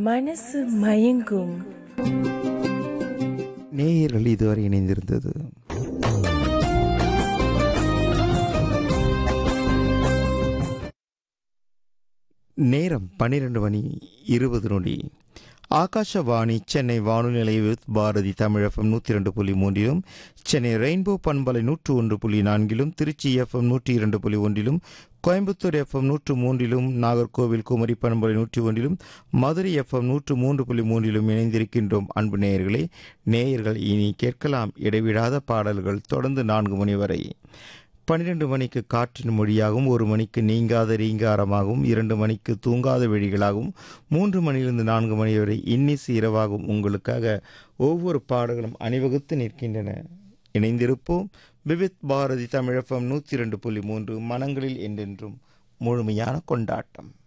மனசு மயங்கும் நேயர்கள் இதுவரை இணைந்திருந்தது நேரம் பன்னிரண்டு மணி இருபது நொடி ஆகாஷவாணி சென்னை வானொலி நிலைய வித் பாரதி தமிழகம் நூற்றி இரண்டு புள்ளி மூன்றிலும் சென்னை ரெயின்போ பண்பலை நூற்று ஒன்று புள்ளி நான்கிலும் திருச்சி எஃப்எம் நூற்றி இரண்டு புள்ளி ஒன்றிலும் கோயம்புத்தூர் எஃப்எம் நூற்று மூன்றிலும் நாகர்கோவில் குமரி பண்பலை நூற்றி ஒன்றிலும் மதுரை எஃப்எம் நூற்று மூன்று புள்ளி மூன்றிலும் இணைந்திருக்கின்றோம் அன்பு நேயர்களே நேயர்கள் இனி கேட்கலாம் இடைவிடாத பாடல்கள் தொடர்ந்து நான்கு மணி வரை பன்னிரண்டு மணிக்கு காற்றின் மொழியாகவும் ஒரு மணிக்கு நீங்காத ரீங்காரமாகவும் இரண்டு மணிக்கு தூங்காத வெடிகளாகவும் மூன்று மணியிலிருந்து நான்கு மணி வரை இன்னிசு இரவாகவும் உங்களுக்காக ஒவ்வொரு பாடல்களும் அணிவகுத்து நிற்கின்றன இணைந்திருப்போம் விவித் பாரதி தமிழகம் நூற்றி இரண்டு புள்ளி மூன்று மனங்களில் என்றென்றும் முழுமையான கொண்டாட்டம்